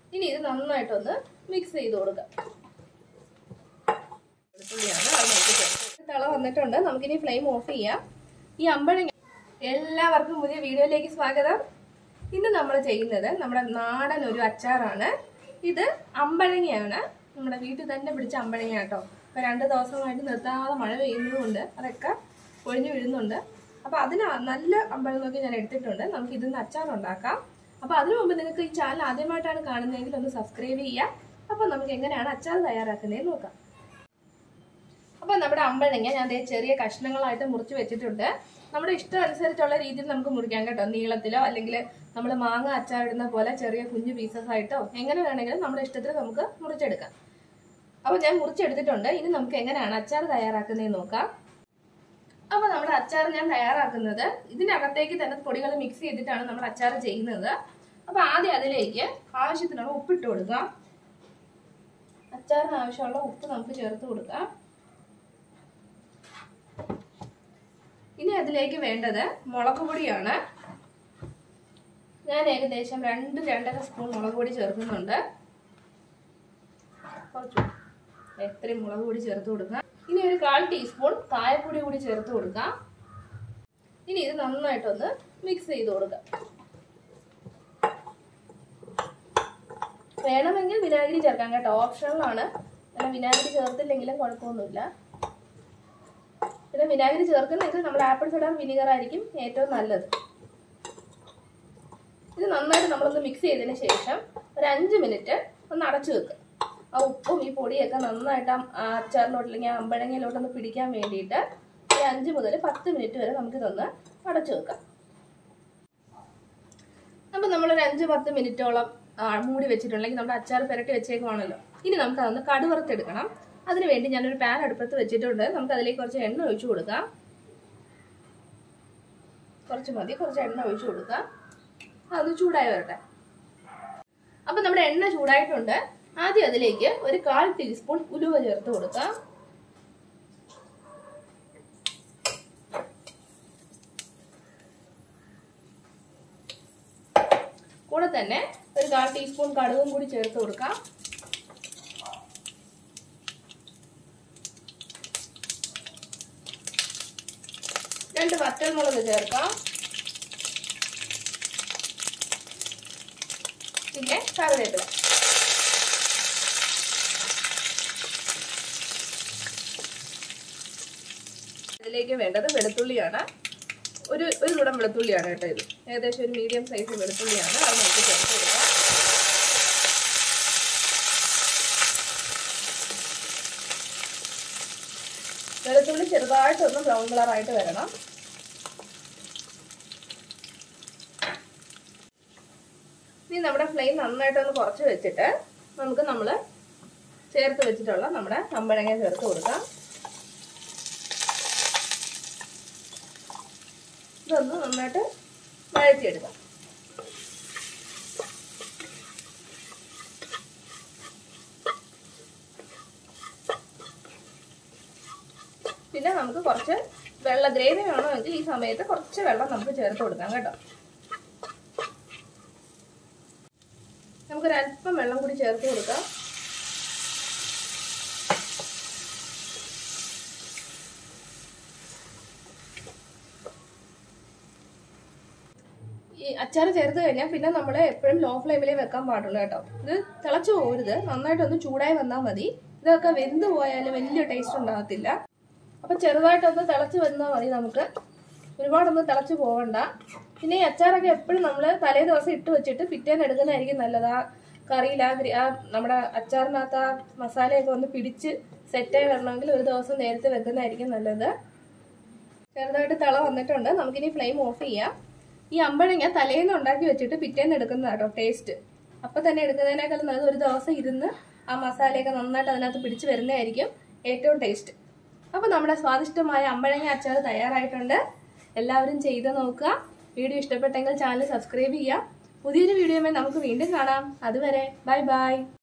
ഇനി ഇത് നന്നായിട്ടൊന്ന് മിക്സ് ചെയ്ത് കൊടുക്കാം വെളുത്തുള്ളിയാണ് അത് നമുക്ക് ചേർത്ത് തിള വന്നിട്ടുണ്ട് നമുക്കിനി ഫ്ലെയിം ഓഫ് ചെയ്യാം ഈ അമ്പഴങ്ങ എല്ലാവർക്കും പുതിയ വീഡിയോയിലേക്ക് സ്വാഗതം ഇന്ന് നമ്മൾ ചെയ്യുന്നത് നമ്മുടെ നാടൻ ഒരു അച്ചാറാണ് ഇത് അമ്പഴങ്ങയാണ് നമ്മുടെ വീട്ടിൽ തന്നെ പിടിച്ച അമ്പഴങ്ങ കേട്ടോ ഇപ്പൊ രണ്ട് ദിവസമായിട്ട് നിർത്താതെ മഴ പെയ്യുന്നതുകൊണ്ട് അതൊക്കെ പൊഴിഞ്ഞു വീഴുന്നുണ്ട് അപ്പൊ അതിന് നല്ല അമ്പഴങ്ങൊക്കെ ഞാൻ എടുത്തിട്ടുണ്ട് നമുക്ക് ഇതിന്ന് അച്ചാർ ഉണ്ടാക്കാം അപ്പൊ അതിനു മുമ്പ് നിങ്ങൾക്ക് ഈ ചാനൽ ആദ്യമായിട്ടാണ് കാണുന്നതെങ്കിൽ ഒന്ന് സബ്സ്ക്രൈബ് ചെയ്യുക അപ്പൊ നമുക്ക് എങ്ങനെയാണ് അച്ചാർ തയ്യാറാക്കുന്നതെന്ന് നോക്കാം അപ്പൊ നമ്മുടെ അമ്പഴങ്ങ ഞാൻ ദേ ചെറിയ കഷ്ണങ്ങളായിട്ട് മുറിച്ച് വെച്ചിട്ടുണ്ട് നമ്മുടെ ഇഷ്ടം അനുസരിച്ചുള്ള രീതിയിൽ നമുക്ക് മുറിക്കാം കേട്ടോ നീളത്തിലോ അല്ലെങ്കിൽ നമ്മൾ മാങ്ങ അച്ചാറിടുന്ന പോലെ ചെറിയ കുഞ്ഞു പീസസ് ആയിട്ടോ എങ്ങനെ വേണമെങ്കിലും നമ്മുടെ ഇഷ്ടത്തിൽ നമുക്ക് മുറിച്ചെടുക്കാം അപ്പൊ ഞാൻ മുറിച്ചെടുത്തിട്ടുണ്ട് ഇനി നമുക്ക് എങ്ങനെയാണ് അച്ചാർ തയ്യാറാക്കുന്നതെന്ന് നോക്കാം അപ്പൊ നമ്മുടെ അച്ചാർ ഞാൻ തയ്യാറാക്കുന്നത് ഇതിനകത്തേക്ക് തന്നെ പൊടികൾ മിക്സ് ചെയ്തിട്ടാണ് നമ്മൾ അച്ചാർ ചെയ്യുന്നത് അപ്പൊ ആദ്യം അതിലേക്ക് ആവശ്യത്തിനുള്ള ഉപ്പിട്ട് കൊടുക്കാം അച്ചാറിന് ആവശ്യമുള്ള ഉപ്പ് നമുക്ക് ചേർത്ത് കൊടുക്കാം ഇനി അതിലേക്ക് വേണ്ടത് മുളക് പൊടിയാണ് ഞാൻ ഏകദേശം രണ്ട് രണ്ടര സ്പൂൺ മുളക് പൊടി ചേർക്കുന്നുണ്ട് കുറച്ച് എത്രയും മുളക് പൊടി ചേർത്ത് കൊടുക്കാം ഇനി ഒരു കാൽ ടീസ്പൂൺ കായപ്പൊടി കൂടി ചേർത്ത് കൊടുക്കാം ഇനി ഇത് നന്നായിട്ടൊന്ന് മിക്സ് ചെയ്ത് കൊടുക്കാം വേണമെങ്കിൽ വിനാഗിരി ചേർക്കാം കേട്ടോ ഓപ്ഷണലാണ് അല്ല വിനാഗിരി ചേർത്തില്ലെങ്കിലും കുഴപ്പമൊന്നുമില്ല പിന്നെ വിനാഗിരി ചേർക്കുന്നെങ്കിൽ നമ്മൾ ആപ്പിൾ സിഡർ വിനീഗർ ആയിരിക്കും ഏറ്റവും നല്ലത് ഇത് നന്നായിട്ട് നമ്മളൊന്ന് മിക്സ് ചെയ്തതിന് ശേഷം ഒരു അഞ്ച് മിനിറ്റ് ഒന്ന് അടച്ചു വെക്കുക ആ ഉപ്പും ഈ പൊടിയൊക്കെ നന്നായിട്ട് ആ അച്ചാറിലോട്ട് അല്ലെങ്കിൽ ആ അമ്പഴങ്ങയിലോട്ടൊന്ന് പിടിക്കാൻ വേണ്ടിയിട്ട് ഒരു അഞ്ച് മുതൽ പത്ത് മിനിറ്റ് വരെ നമുക്കിതൊന്ന് അടച്ചു വെക്കാം അപ്പം നമ്മളൊരു അഞ്ച് പത്ത് മിനിറ്റോളം മൂടി വെച്ചിട്ടുണ്ടെങ്കിൽ നമ്മുടെ അച്ചാർ പുരട്ടി വെച്ചേക്കുവാണല്ലോ ഇനി നമുക്ക് അതൊന്ന് കടുവറുത്തെടുക്കണം അതിന് വേണ്ടി ഞാനൊരു പാൻ അടുപ്പത്ത് വെച്ചിട്ടുണ്ട് നമുക്ക് അതിലേക്ക് കുറച്ച് എണ്ണ ഒഴിച്ചു കൊടുക്കാം കുറച്ച് മതി കുറച്ച് എണ്ണ ഒഴിച്ചു കൊടുക്കാം അത് ചൂടായി വരട്ടെ അപ്പം നമ്മുടെ എണ്ണ ചൂടായിട്ടുണ്ട് ആദ്യം അതിലേക്ക് ഒരു കാൽ ടീസ്പൂൺ ഉലുവ ചേർത്ത് കൊടുക്കാം കൂടെ തന്നെ ഒരു കാൽ ടീസ്പൂൺ കടുകും കൂടി ചേർത്ത് കൊടുക്കാം രണ്ട് വറ്റൽമുളക് ചേർക്കാം പിന്നെ കറിവേപ്പില ഇതിലേക്ക് വേണ്ടത് വെളുത്തുള്ളിയാണ് ഒരു ഒരു കുടം വെളുത്തുള്ളിയാണ് കേട്ടോ ഇത് ഏകദേശം ഒരു മീഡിയം സൈസ് വെളുത്തുള്ളിയാണ് അത് നമുക്ക് ചേർത്ത് കൊടുക്കാം വെളുത്തുള്ളി ചെറുതായിട്ടൊന്ന് ബ്രൗൺ കളറായിട്ട് വരണം ഇനി നമ്മുടെ ഫ്ലെയിം നന്നായിട്ടൊന്ന് കുറച്ച് വെച്ചിട്ട് നമുക്ക് നമ്മൾ ചേർത്ത് വെച്ചിട്ടുള്ള നമ്മുടെ അമ്പഴങ്ങ ചേർത്ത് കൊടുക്കാം ഇതൊന്ന് നന്നായിട്ട് വഴറ്റിയെടുക്കാം പിന്നെ നമുക്ക് കുറച്ച് വെള്ള ഗ്രേവി വേണമെങ്കിൽ ഈ സമയത്ത് കുറച്ച് വെള്ളം നമുക്ക് ചേർത്ത് കൊടുക്കാം കേട്ടോ നമുക്കൊരു അല്പം വെള്ളം കൂടി ചേർത്ത് കൊടുക്കാം ഈ അച്ചാർ ചേർത്ത് കഴിഞ്ഞാൽ പിന്നെ നമ്മൾ എപ്പോഴും ലോ ഫ്ലെയിമിലേ വെക്കാൻ പാടുള്ളൂ കേട്ടോ ഇത് തിളച്ചു പോകരുത് നന്നായിട്ടൊന്ന് ചൂടായി വന്നാൽ മതി ഇതൊക്കെ വെന്ത് പോയാലും വലിയ ടേസ്റ്റ് ഉണ്ടാകത്തില്ല അപ്പം ചെറുതായിട്ടൊന്ന് തിളച്ച് വന്നാൽ മതി നമുക്ക് ഒരുപാടൊന്നും തിളച്ച് പോകണ്ട പിന്നെ ഈ അച്ചാറൊക്കെ എപ്പോഴും നമ്മൾ തലേ ദിവസം ഇട്ട് വെച്ചിട്ട് പിറ്റേന്ന് എടുക്കുന്നതായിരിക്കും നല്ലത് ആ കറിയിൽ ആ ഗ്രി- ആ നമ്മുടെ അച്ചാറിനകത്ത് ആ മസാലയൊക്കെ ഒന്ന് പിടിച്ച് സെറ്റായി വരണമെങ്കിൽ ഒരു ദിവസം നേരത്തെ വെക്കുന്നതായിരിക്കും നല്ലത് ചെറുതായിട്ട് തിള വന്നിട്ടുണ്ട് നമുക്കിനി ഫ്ലെയിം ഓഫ് ചെയ്യാം ഈ അമ്പഴങ്ങ തലേന്ന് ഉണ്ടാക്കി വെച്ചിട്ട് പിറ്റേന്ന് എടുക്കുന്നതാട്ടോ ടേസ്റ്റ് അപ്പം തന്നെ എടുക്കുന്നതിനേക്കാളും നല്ലത് ഒരു ദിവസം ഇരുന്ന് ആ മസാലയൊക്കെ നന്നായിട്ട് അതിനകത്ത് പിടിച്ച് വരുന്നതായിരിക്കും ഏറ്റവും ടേസ്റ്റ് അപ്പോൾ നമ്മുടെ സ്വാദിഷ്ടമായ അമ്പഴങ്ങ അച്ചാർ തയ്യാറായിട്ടുണ്ട് എല്ലാവരും ചെയ്ത് നോക്കുക വീഡിയോ ഇഷ്ടപ്പെട്ടെങ്കിൽ ചാനൽ സബ്സ്ക്രൈബ് ചെയ്യുക പുതിയൊരു വീഡിയോയുമായി നമുക്ക് വീണ്ടും കാണാം അതുവരെ ബൈ ബൈ